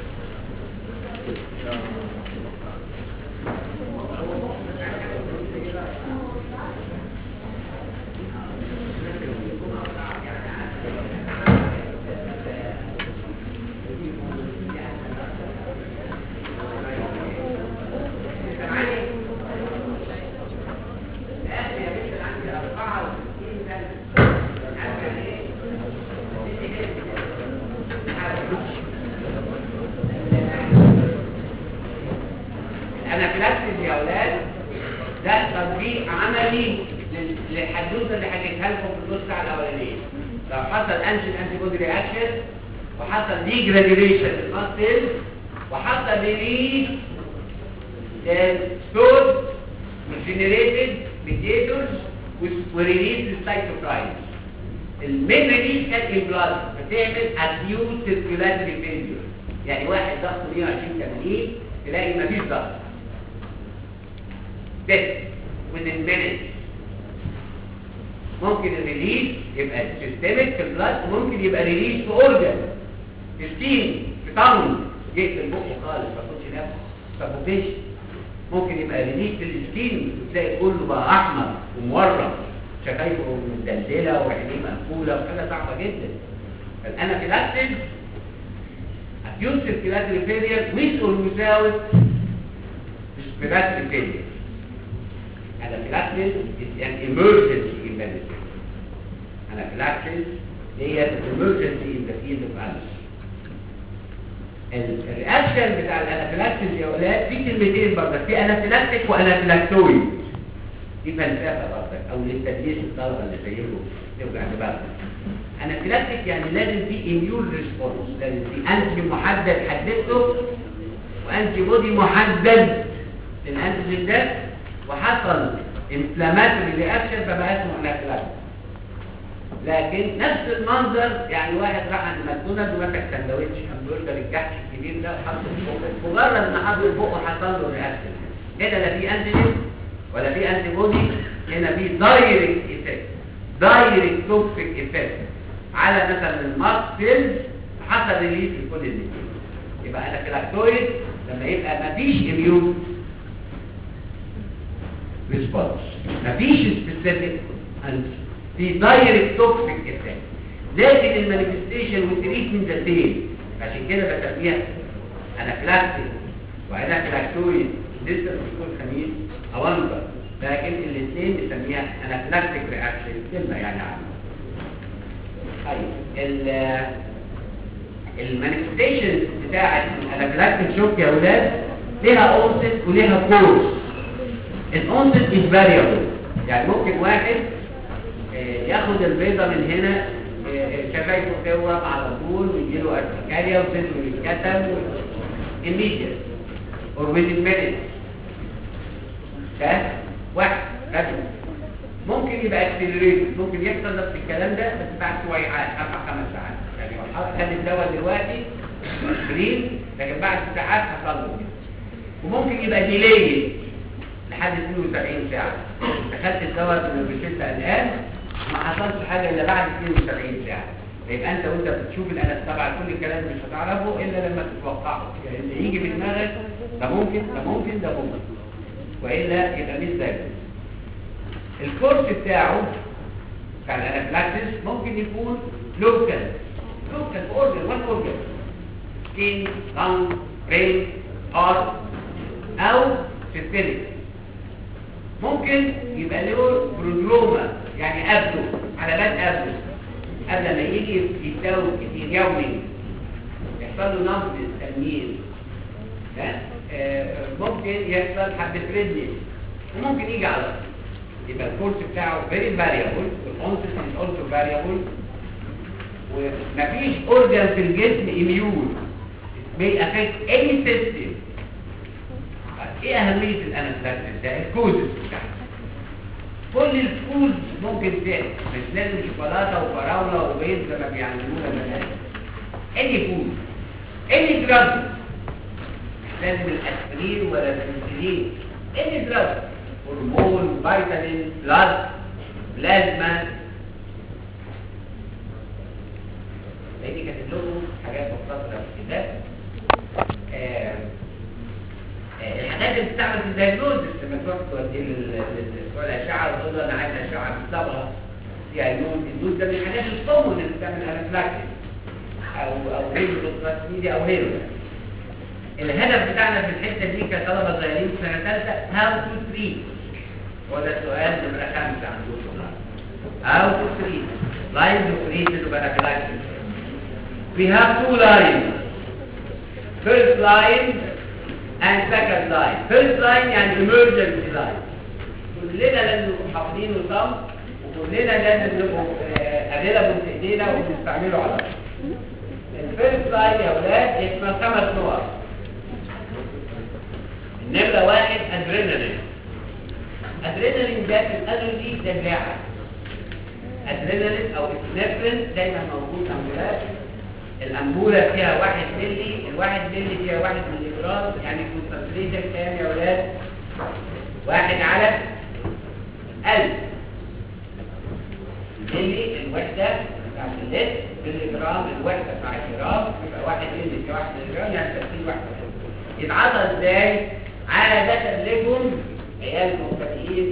الانافيلاكسيس يا اولاد ده تطبيق عملي لل- للحدوته اللي حكيتها لكم في النص ساعه الاولانيه لو حصل انشن انتي بودي رياكشن وحصل دي جراديوليشن في المصل وحصل ريليز ستورد وجنريتد ميديتورز وريليز السايتوكاين المين ريليز كان امبلاز بتعمل اكيوت سيركيولاتري فيلير يعني واحد ضغطه 120 80 تلاقي مفيش ضغط بس within minutes ممكن الريليز يبقى سيستمك في البلاد وممكن يبقى ريليز في اورجن في ستيم في طن يقفل بقه خالص ما ياخدش نفسه سفوكيشن ممكن يبقى ريليز في الستيم وتلاقي كله بقى احمر ومورم شفايفه مدلدله وعينيه مقفوله وحاجه صعبه جدا الانافيلاكسيس acute circulatory failure with or without respiratory failure anaphylaxis is an emergency in medicine anaphylaxis هي an emergency in the field of allergy ال- الرياكشن بتاع الانافيلاكسيس يا اولاد في كلمتين برضه في انافيلاكتيك وانافيلاكتويد دي فلسفه برضه او للتدريس الطلبه اللي زيكم يوجع دماغهم انافيلاكتيك يعني لازم في اميون ريسبونس لازم في انتي محدد حددته وانتي بودي محدد للانتيجين ده وحصل انفلاماتوري رياكشن فبقى اسمه انافيلاكتيك لكن نفس المنظر يعني واحد راح عند ماكدونالدز ومسك سندوتش همبرجر الجحش الكبير ده وحطه في بقه مجرد ما حطه في بقه حصل له رياكشن هنا لا في انتيجين ولا في انتي بودي هنا في دايركت ايفكت دايركت توكسيك ايفكت على مثلا الماسل حصل ريليز في كل الاثنين يبقى انافيلاكتويد لما يبقى مفيش اميون ريسبونس مفيش سبيسيفيك في دايركت توكسيك افكت لكن المانيفستيشن والتريتمنت ذا سيم عشان كده بسميها انافيلاكتيك وانافيلاكتويد لسه بتكون خميس او انظر لكن الاثنين بنسميها انافيلاكتيك رياكشن كلمه يعني عنها طيب ال المانيفستيشن بتاعت الانافيلاكتيك شوك يا اولاد ليها اونست وليها كورس الاونست از فاريبل يعني ممكن واحد آه، ياخد البيضه من هنا آه، شفايفه تورم على طول ويجيله ارتكاريا وصدره يتكتم immediate or within minutes ده واحد رجل ممكن يبقى اكسلريت ممكن يحصل نفس الكلام ده بس بعد شويعات اربع خمس ساعات يعني هو خد الدواء دلوقتي اسبرين لكن بعد ساعات حصل له كده وممكن يبقى ديلي لحد 72 ساعه دخلت الدواء بشده الان ما حصلش حاجه الا بعد 72 ساعه يبقى انت وانت بتشوف الانس طبعا كل الكلام مش هتعرفه الا لما تتوقعه يعني اللي يجي في دماغك ده ممكن ده ممكن ده ممكن والا يبقى مش ذاكر الكورس بتاعه بتاع الانافلاكسس ممكن يكون لوكال لوكال اورجن وان اورجن سكين لانج برين هارت او سيستميك ممكن يبقى له برودروما يعني قبله علامات قبله قبل ما يجي يتساوي كتير يومي يحصل له نبض تنميل ها؟ آه، ممكن يحصل حبة ريدنس وممكن يجي على طول. يبقى الكورس بتاعه very variable والconcept is also variable ومفيش organ في الجسم immune may affect any system ايه اهمية الانافلاكسيس ده الكوزز بتاعته كل الفود ممكن تاكل مش لازم شوكولاته وفراوله وبيض زي ما بيعملوها زمان اي فود اي دراج مش لازم الاسبرين ولا الانسولين اي دراج هرمون فيتامين بلاد بلازما لاني كاتب لكم حاجات مختصره في الكتاب آه، آه، الحاجات اللي بتستعمل في الدايجنوزس لما تروح توديه لل- لل- بتوع الاشعه وتقول له انا عايز اشعه بالصبغه فيها النود النود ده من الحاجات الكومون اللي بتعمل انافلاكسيس او او هيدروكلاسميديا او غيره الهدف بتاعنا في الحته دي كطلبه صغيرين في سنه ثالثه هاو تو تريت هو ده السؤال نمره خمسه عندكم هاو تو تريت لاينز اوف تريتمنت اوف انافلاكسيس We have two lines. First line and second line. First line يعني emergency line. كلنا لازم نبقى حافظينه صم وكلنا لازم نبقى available في ايدينا وبنستعمله على طول. الفيرست لاين يا اولاد اسمها خمس نقط. النمرة واحد ادرينالين. ادرينالين ده في الالرجي ده دراعة. ادرينالين او ابنفرين دايما موجود امبولات الأنبولة فيها واحد ملي الواحد ملي فيها واحد ملي جرام يعني كونسنتريشن كام يا ولاد؟ واحد على ألف ملي الوحدة بتاعت اللتر ملي جرام الوحدة بتاع الجرام يبقى واحد ملي في واحد ملي جرام يعني 30 وحدة يتعطى ازاي؟ عادة لكم عيال مبتدئين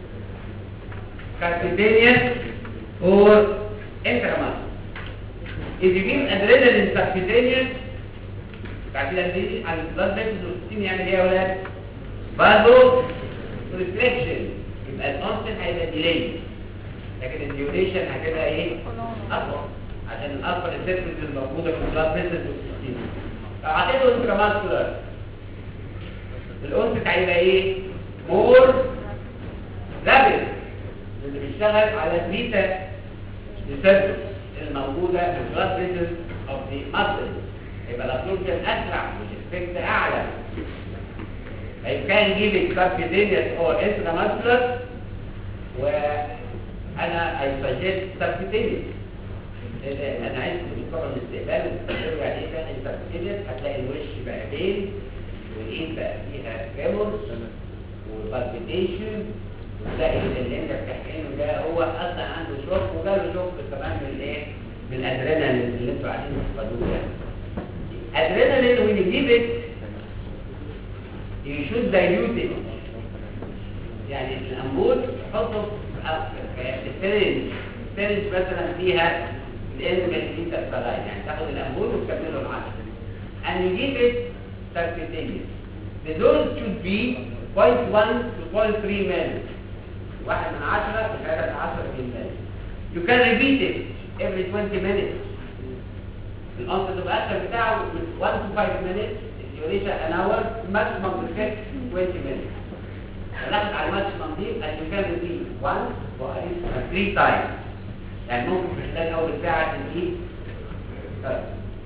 كارتيدينيا اور انتراماسل If you give adrenaline subcutaneous بعد كده نبتدي على البلاد فيسلز والستين يعمل ايه يا ولاد؟ برضه ريستريكشن يبقى الانسل هيبقى ديلي لكن الديوريشن هتبقى ايه؟ اطول عشان الاكبر السيرفيس الموجوده في البلاد فيسلز والستين لو عطيته انتراماسكولار الانسل هيبقى ايه؟ مور رابد اللي بيشتغل على البيتا السيرفيس الموجودة في البلاد فيسلز اوف ذا ماسل يبقى الابسوربشن اسرع والافكت اعلى You can give it subcutaneous or intramuscular وانا I suggest subcutaneous لأن انا عايز طبعا الاستقبال وتستمر يعني ايه كان subcutaneous هتلاقي الوش بقى بين والايد بقى فيها كامل وبالبيتيشن وتلاقي اللي انت بتحكينه ده هو اصلا عنده شوك وجاله شوك كمان من الايه؟ من الادرينالين اللي انتوا عايزين تفقدوه ده. Adrenaline when you give it you should dilute it. يعني الأنبول تحطه في السرنج السرنج مثلا فيها الانجليزيتا الصلاين يعني تاخد الأنبول وتكمله العشر and you give it subcutaneous. The dose should be 0.1 to 0.3 ml. واحد من عشرة لثلاثة عشر ملي. You can repeat it every 20 minutes. الأنصر تبقى أكثر بتاعه من 1 to 5 minutes duration an hour maximum effect 20 minutes. فناخد على الماكسيمم دي and you can repeat once or at least three times. يعني ممكن في خلال أول ساعة تديه طيب.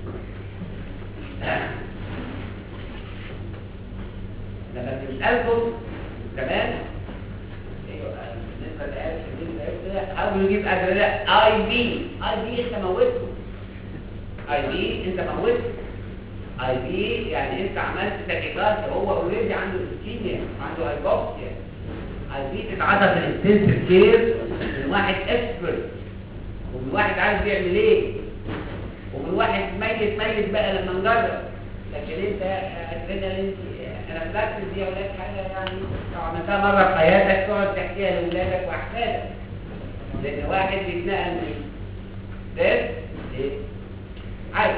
لما بنسألكم كمان ايوه بالنسبه للآيات الشديدة حاولوا نجيب أدوية اي بي اي بي انت موته اي بي انت موته اي بي يعني انت عملت تكيكات هو اوريدي عنده اسكيميا عنده هايبوكسيا اي بي تتعاطى في الانتنسيف كير من واحد اكسبرت ومن واحد عارف يعمل ايه ومن واحد ميت ميت بقى لما نجرب لكن انت ادرينالين انا بلاكس دي يا ولاد حاجه يعني لو عملتها مره في حياتك تقعد تحكيها لاولادك واحفادك لان واحد بيتنقل من ده عايش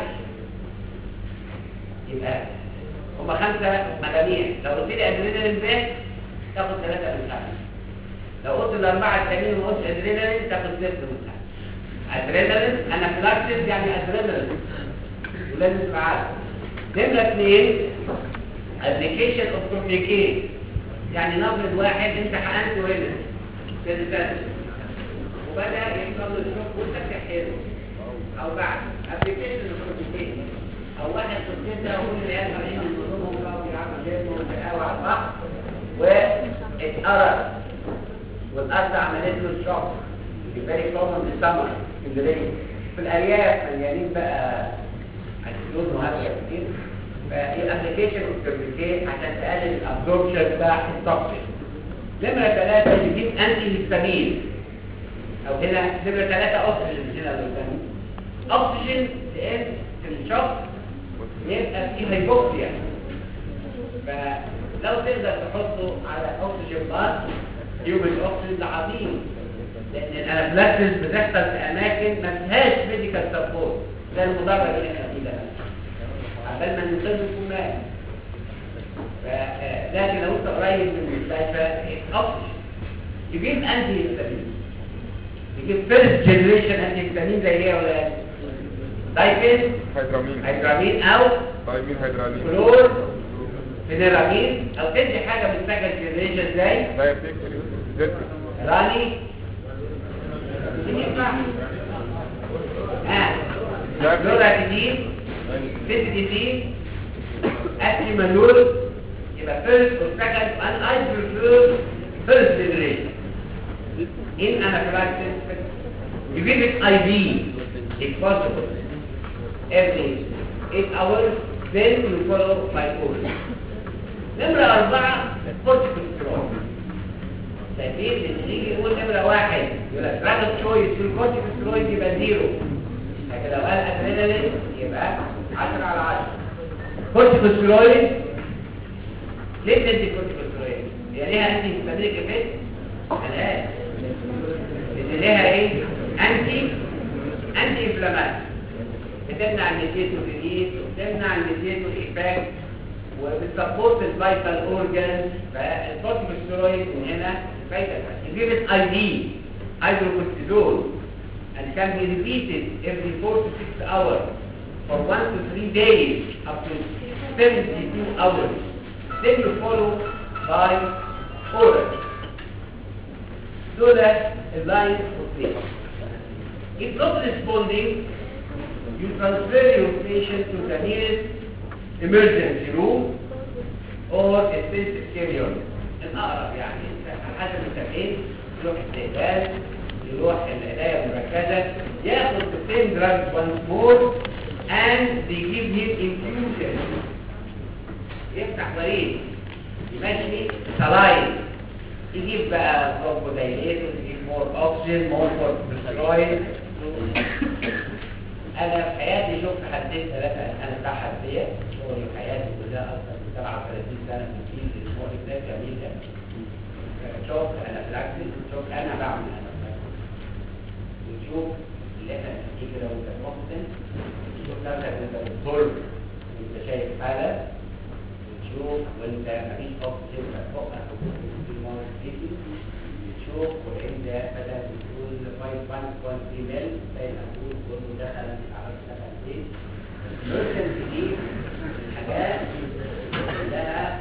يبقى هما خمسه مجاميع لو قلت لي ادرينالين ده تاخد ثلاثه من خمسه لو قلت الاربعه التانيين وما قلتش ادرينالين تاخد ست من خمسه ادرينالين انا بلاكس يعني ادرينالين لازم تبقى عارف نمرة اثنين ابلكيشن اوف كوميونيكيت يعني نفرض واحد انت حقنته هنا في الريسيرش وبدا يحصل له شوك وانت بتحقنه او بعد ابلكيشن اوف كوميونيكيت او واحد في الجده وكل العيال طالعين من نظامهم بقى وبيلعبوا جيم وبيلعبوا على البحر واتقرص والارض عملت له الشوك فيري كومن في السمر في اسكندريه في الارياف مليانين بقى هتدون وهكذا كتير فهي ابلكيشن اوف عشان تقلل الابزوربشن بتاع التوكسين نمره ثلاثه تجيب انتي هيستامين او هنا نمره ثلاثه اوكسجين مش هنا الهيستامين اوكسجين لان في الشوك يبقى في هيبوكسيا فلو تقدر تحطه على اكسجين بار يوم الاكسجين ده عظيم لان الانافلاكسس بتحصل في اماكن ما فيهاش ميديكال سبورت زي المدرج اللي احنا فيه ده عبال ما ننقذ الكمال لكن لو انت قريب من المستشفى اكسجين يجيب انتي هيستامين يجيب فيرست جنريشن انتي هيستامين زي ايه يا ولاد؟ دايكين هيدرامين هيدرامين او دايمين هيدرالين كلور فينيرامين او تدي حاجه من سكند جنريشن زي دايتيك زيتك راني ينفع ها كلوراتيدين فيتيدين اتيمانول يبقى فيرست وسكند ان اي بريفير فيرست جنريشن in anaphylaxis you give it IV if possible every 8 hours then you follow my course نمرة أربعة كورتيكوسترويد شايفين اللي يجي يقول نمرة واحد يقول لك راجل تشويس في الكورتيكوسترويد يبقى زيرو لكن لو قال ادرينالين يبقى 10 على 10 كورتيكوسترويد ليه بتدي كورتيكوسترويد؟ هي ليها انتي هيستامينيك افكت؟ ملهاش لان ليها ايه؟ انتي انتي انفلاماتوري بتمنع النسيتو ريليز وبتمنع النسيتو ايفاكت وبتسبورت الفيتال اورجانز فالكورتيكوستيرويد من هنا فايده يجيب اي دي هيدروكورتيزول and can be repeated every 4 to 6 hours for 1 to 3 days up to 72 hours then you follow by oral دول اللاين اوف If not responding, you transfer your patient to the nearest emergency room or intensive care unit. الأقرب يعني على حسب التمرين يروح استقبال يروح العناية المركزة ياخد the same drugs once more and they give him infusion يفتح وريد يمشي سلاين يجيب بقى برونكودايليتور يجيب مور اوكسجين مور كورتيكوستيرويد انا في حياتي شفت حدين ثلاثه انا بتاع حديه شغلي في حياتي كلها اكثر من 37 سنه في الجيل الاسبوع ده جميل ده شوف انا بلاكسس شوف انا بعمل انا بلاكسس وتشوف اللي احنا بنحكيه كده وانت محسن تشوف نفسك وانت بتضر وانت شايف حاله وتشوف وانت مفيش اوكسجين في بقك تشوف وانت بدأ بتقول 5.1 مل زي ما تقول كله دخل عرفت دخل فين الامرجنسي دي حاجات كلها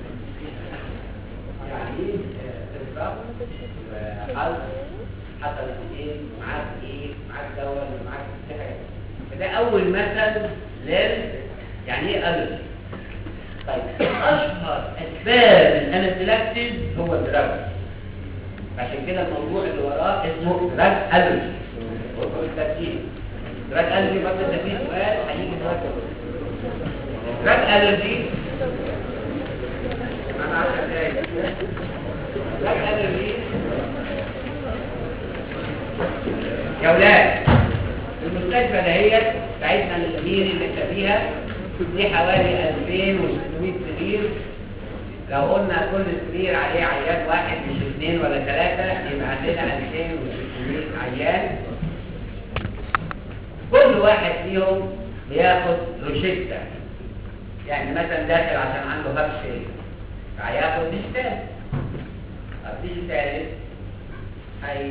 يعني بالظبط وحظ حصل ايه معاك ايه معاك دواء معاك حاجه فده اول مثل لل يعني ايه الرجي طيب اشهر اسباب الانافيلاكسيس هو الدراج عشان كده الموضوع اللي وراه اسمه دراج الرجي وهو التركيز دراج الرجي برضه ده فيه سؤال هيجي دلوقتي دراج الرجي انا عارف دراج الرجي يا ولاد المستشفى دهيت بتاعتنا الامير اللي احنا فيها دي حوالي 2600 سرير لو قلنا كل سرير عليه عيان واحد مش اثنين ولا ثلاثة يبقى عندنا 2600 عيان كل واحد فيهم بياخد روشتة يعني مثلا داخل عشان عنده هبش فهياخد ديجيتال الديجيتال هي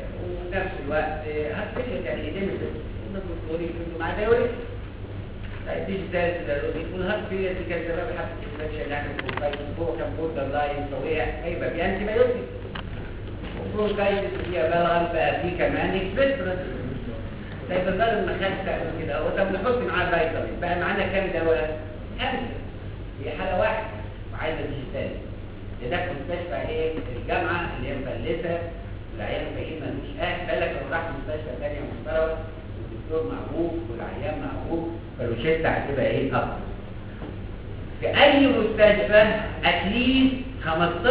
ونفس الوقت هتفكر يعني يتم الدكتور يكتب معاه دوري طيب تيجي ثالث الالوزي والهارت فيلير دي كان سبب حبه انفكشن يعني برونكايتس هو كان بوردر لاين طويع هيبقى في انتي بايوتيك وبرونكايتس فيها بلغم بقى في كمان اكسبترس طيب البلغم ما خدش تعمل كده هو طب نحط معاه فيتامين بقى معانا كام دواء؟ خمسه هي حاله واحده وعايزه تيجي ثالث ده في مستشفى ايه الجامعه اللي هي مفلسه والعيان فقير ملوش اهل بالك لو راح مستشفى ثانيه محترمه والدكتور معروف والعيان معروف فالروشته هتبقى ايه اكتر في اي مستشفى اتليست 15%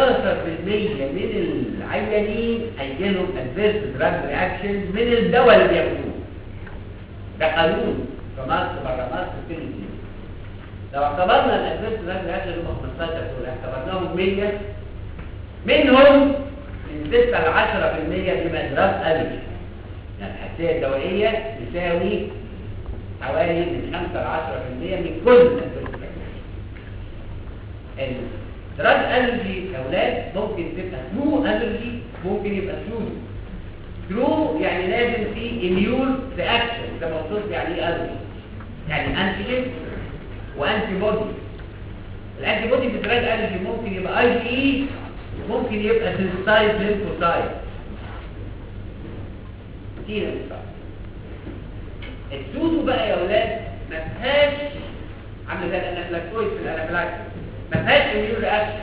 من العيانين هيجي لهم ادفيرس دراج رياكشن من الدواء اللي بياخدوه ده قانون في مصر بره مصر في الدنيا لو اعتبرنا الادفيرس دراج رياكشن اللي هم 15 دول اعتبرناهم 100 منهم من 6 ل 10% بيبقى دراج الرجي يعني الحساسيه الدوائيه تساوي حوالي من 5 ل 10% من كل الادفيرس الدراج الرجي يا اولاد ممكن تبقى ترو الرجي ممكن يبقى سودو ترو يعني لازم في اميون رياكشن زي ما قلت يعني ايه الرجي يعني انتيجين وانتي بودي الانتي بودي في الدراج الرجي ممكن يبقى اي جي اي ممكن يبقى سيستايد ليمفوسايت كتير السودو بقى يا اولاد ما فيهاش عامله زي الانافلاكتويد في الانافلاكتويد ما فيهاش اميون رياكشن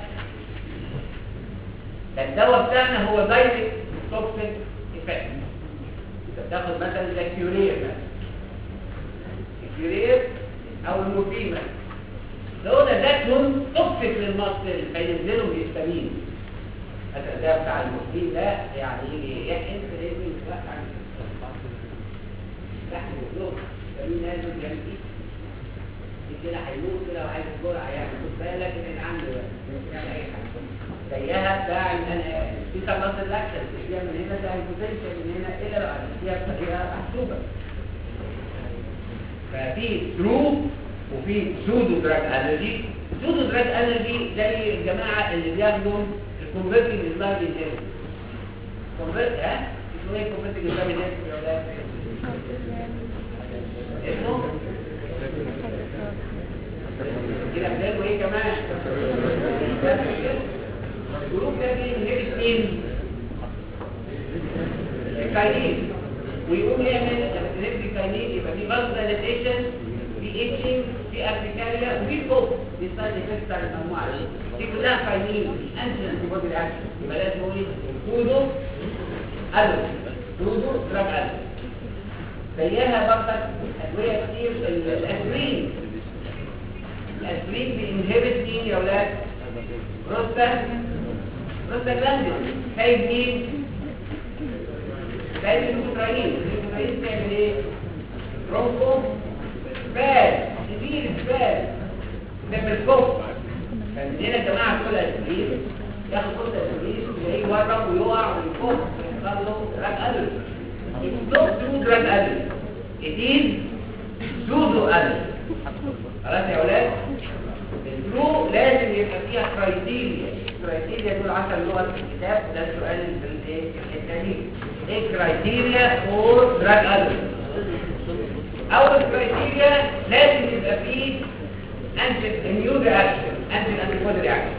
ده الدواء بتاعنا هو دايركت توكسيك افكت انت بتاخد مثلا زي الكيورير مثلا الكيورير او المورفين مثلا لو ده ادتهم توكسيك للمصل فينزلوا بيستامين مثلا ده بتاع المورفين ده يعني يجي يحقن في الابن يتوقع عن لحم وفلوس فمين نازل جنبي كده هيموت كده وعايز الجرعه يعني خد بالك من عنده يعني اي حاجه زيها بتاع ان انا في خلاص الاكشن فيها من هنا ده البوتنشال من هنا الى بعد فيها بطريقه محسوبه ففي ترو وفي سودو دراج الرجي سودو دراج الرجي زي الجماعه اللي بياخدوا الكونفرتنج اسلام انهيبيتور كونفرت ها اسمه ايه كونفرتنج اسلام انهيبيتور يا ولاد اسمه كده بتقولوا ايه كمان الجروب ده بينهبت مين الكاينين ويقوم يعمل لما تنهبت الكاينين يبقى في بلد دايليتيشن في اتشنج في ارتكاريا وفي فوق دي سايد افكت بتاع المجموعه دي دي كلها كاينين مش انتي انتي بودي رياكشن يبقى لازم نقول سودو الو سودو دراج الو زيها برضك ادويه كتير الاسبرين الاسبرين بينهبت مين يا اولاد بروستا بروستا جلاندين سايب مين سايب المتراين المتراين تعمل ايه برونكو سبال كبير سبال تعمل كف فمن هنا يا جماعه كل اسبرين ياخد كل اسبرين تلاقيه يورم ويقع ويفك ويحصل له دراج الرجي It's not true drug allergy. It is pseudo allergy. خلاص يا اولاد الفلو لازم يبقى فيها كرايتيريا كرايتيريا دول 10 لغات في الكتاب ده السؤال في الايه الثاني ايه كرايتيريا فور دراج الرجي اول كرايتيريا لازم يبقى فيه انتي اميون رياكشن انتي انتي بودي رياكشن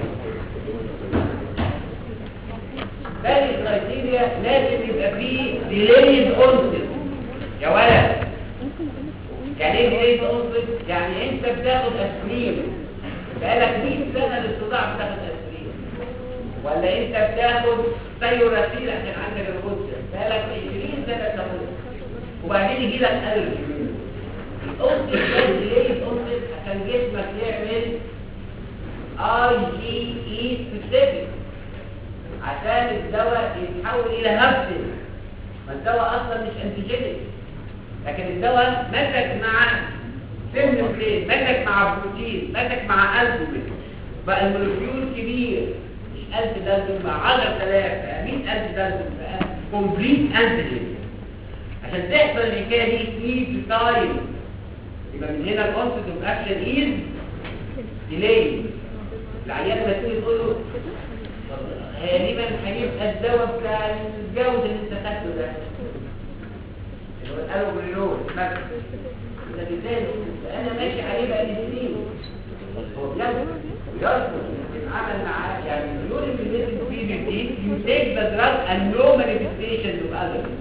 ثاني كرايتيريا لازم يبقى فيه ديليد اونست يا ولد يعني ايه ديليد اونست يعني انت بتاخد اسبرين بقالك 100 سنه للصداع بتاخد اسبرين ولا انت بتاخد سيوراسيل عشان عندك الغدة بقالك 20 سنه تاخدها وبعدين يجي لك الرجي الاونست ده ديليد اونست عشان جسمك يعمل اي جي اي سبيسيفيك عشان الدواء يتحول الى هبسل ما الدواء اصلا مش انتيجينيك لكن الدواء مسك مع سم بليد مسك مع بروتين مسك مع البومين بقى المولكيول كبير مش 1000 دالتون مع 10000 بقى 100000 دالتون بقى كومبليت انتيجين عشان تحصل الحكايه دي نيد تايم يبقى من هنا الكونسبت اوف اكشن از ديلي العيان لما تيجي تقول له غالبا هيبقى الدواء بتاع الجوز اللي انت خدته ده اللي هو الالوبرينول مثلا ده بالذات انا ماشي عليه بقالي سنين هو بيرفض بيرفض يتعامل معاه يعني during the living period دي you take the drug and no manifestation of others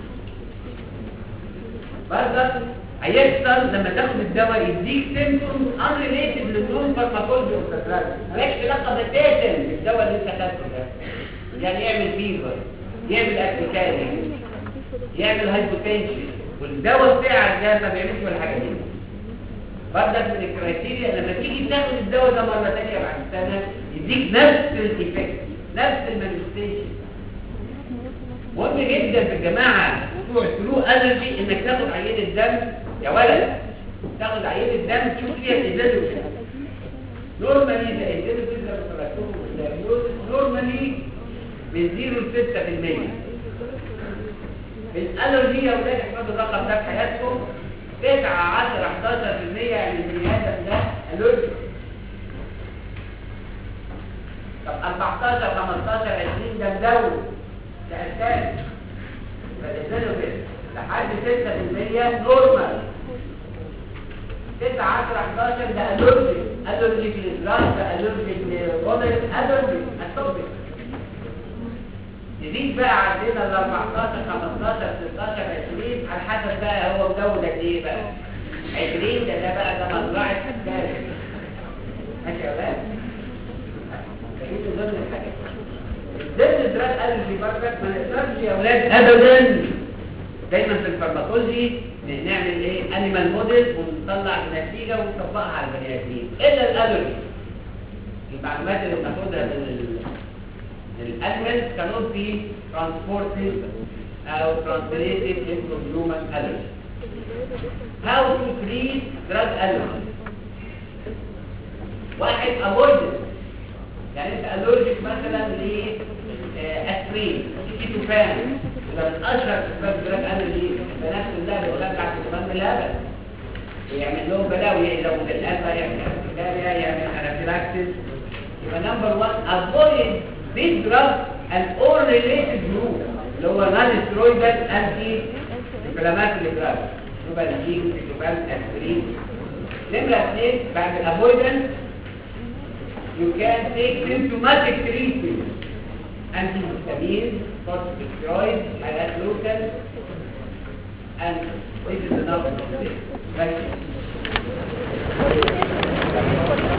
برضه هيحصل لما تاخد الدواء يديك symptoms unrelated للنون فارماكولوجي اوف ذا دراج مالكش علاقه بتاتا بالدواء اللي انت خدته ده يعني يعمل فيفر يعمل ارتكاري يعمل هايبوتنشن والدواء بتاعك ده ما بيعملش ولا حاجه دي برضك من الكرايتيريا لما تيجي تاخد الدواء ده مره ثانيه بعد سنه يديك نفس الايفكت نفس المانيفستيشن مهم جدا في الجماعه بتوع الفلو الرجي انك تاخد عينه الدم يا ولد تاخد عينه الدم تشوف فيها الازاز نورمالي ده الازاز نورمالي من 0 ل 6% الالرجي يا ولاد احفظوا الرقم ده في حياتكم 9 10 11% يعني البني ادم ده الرجي طب 14 15 20 ده مزود ده اساسي فالإنسان كده لحد 6% نورمال 9 10 11 ده الرجي الرجي للإدراك ده الرجي للوضع الرجي التوبيك يزيد بقى عندنا ال 14 15 16 20 على حسب بقى هو مزود قد ايه بقى 20 ده ده بقى ده مزرعه حساب ماشي يا ولاد دي من ضمن الحاجات ضمن الدراج الرجي برضك ما نقدرش يا ولاد ابدا دايما في الفارماكولوجي نعمل ايه انيمال موديل ونطلع النتيجه ونطبقها على البني ادمين الا الالرجي المعلومات اللي بناخدها من الانيمالز cannot be transported او translated into human allergy how to treat drug allergy واحد avoidance يعني انت allergic مثلا لاسبرين كيتوفان ولا من اشهر اسباب دراج allergy البنات كلها بيقول لك بعد كمان الهبل يعمل لهم بلاوي لو من القلب يعمل ارتكاريا يعمل انافيلاكسيس يبقى نمبر 1 avoid big drug and all related group اللي هو non steroidal anti inflammatory drug يبقى نجيب كيتوفان اسبرين نمرة اثنين بعد الافويدنس you can take symptomatic treatment antihistamine, corticosteroids, حاجات local and this is enough. Thank you.